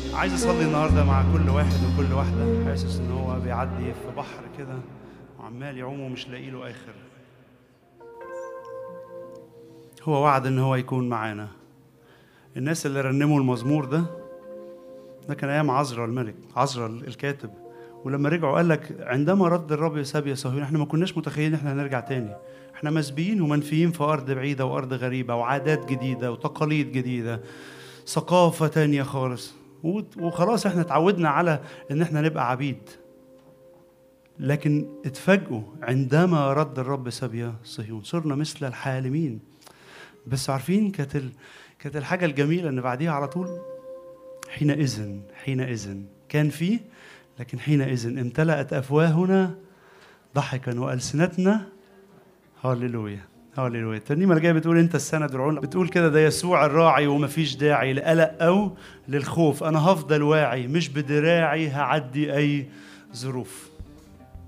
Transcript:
عايز اصلي النهارده مع كل واحد وكل واحده حاسس ان هو بيعدي في بحر كده وعمال يعوم ومش لاقي له اخر هو وعد ان هو يكون معانا الناس اللي رنموا المزمور ده ده كان ايام عزرا الملك عزرا الكاتب ولما رجعوا قال لك عندما رد الرب سبي صهيون احنا ما كناش متخيلين احنا هنرجع تاني احنا مسبيين ومنفيين في ارض بعيده وارض غريبه وعادات جديده وتقاليد جديده ثقافه تانية خالص وخلاص احنا اتعودنا على ان احنا نبقى عبيد لكن اتفاجئوا عندما رد الرب سبي صهيون صرنا مثل الحالمين بس عارفين كانت ال... كانت الحاجه الجميله ان بعديها على طول حينئذ حينئذ كان فيه لكن حينئذ امتلأت أفواهنا ضحكا وألسنتنا هللويا هللويا الترنيمة اللي جاية بتقول أنت السند العلا بتقول كده ده يسوع الراعي ومفيش داعي لقلق أو للخوف أنا هفضل واعي مش بدراعي هعدي أي ظروف